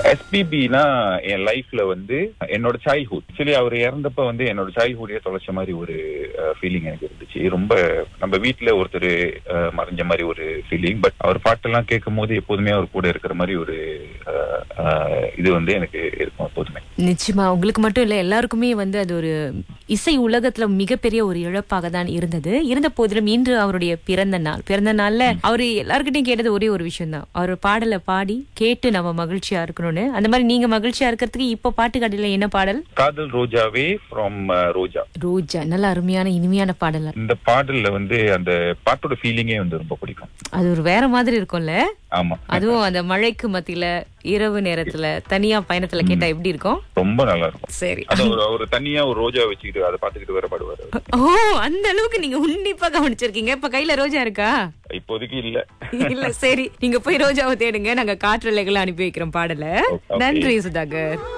எஸ்பிபினா என் லைஃப்ல வந்து என்னோட சைல்ட்ஹுட் ஆக்சுவலி அவர் இறந்தப்ப வந்து என்னோட சைல்ட்ஹுட்டே தொலைச்ச மாதிரி ஒரு ஃபீலிங் எனக்கு இருந்துச்சு ரொம்ப நம்ம வீட்ல ஒருத்தர் அஹ், மறைஞ்ச மாதிரி ஒரு ஃபீலிங் பட் அவர் பாட்டெல்லாம் கேட்கும் போது எப்போதுமே அவர் கூட இருக்கிற மாதிரி ஒரு அஹ், அஹ், இது வந்து எனக்கு இருக்கும் எப்போதுமே நிச்சயமா உங்களுக்கு மட்டும் இல்ல எல்லாருக்குமே வந்து அது ஒரு இசை உலகத்துல மிகப்பெரிய ஒரு இழப்பாக தான் இருந்தது இருந்த போதிலும் இன்று அவருடைய பிறந்த நாள் பிறந்த நாள்ல அவரு எல்லார்கிட்டயும் கேட்டது ஒரே ஒரு விஷயம் தான் அவர் பாடலை பாடி கேட்டு நம்ம மகிழ்ச்சியா இருக்கணும்னு அந்த மாதிரி நீங்க மகிழ்ச்சியா இருக்கிறதுக்கு இப்ப பாட்டு கடையில என்ன பாடல் காதல் ரோஜாவே ஃப்ரம் ரோஜா ரோஜா நல்ல அருமையான இனிமையான பாடல் இந்த பாடல்ல வந்து அந்த பாட்டோட ஃபீலிங்கே வந்து ரொம்ப பிடிக்கும் அது ஒரு வேற மாதிரி இருக்கும்ல ஆமா அதுவும் அந்த மழைக்கு மத்தியில இரவு நேரத்துல தனியா பயணத்துல கேட்டா எப்படி இருக்கும் ரொம்ப நல்லா இருக்கும் சரி அது ஒரு ஒரு தனியா ஒரு ரோஜா வச்சுக்கிட்டு அதை பாத்துக்கிட்டு வேற பாடுவாரு அவரு. ஓ அந்த அளவுக்கு நீங்க உன்னிப்பா கவனிச்சிருக்கீங்க இப்ப கையில ரோஜா இருக்கா இப்போதைக்கு இல்ல இல்ல சரி நீங்க போய் ரோஜாவை தேடுங்க நாங்க காற்றலைகளை அனுப்பி வைக்கிறோம் பாடல Okay. நன்றி சுதாகர்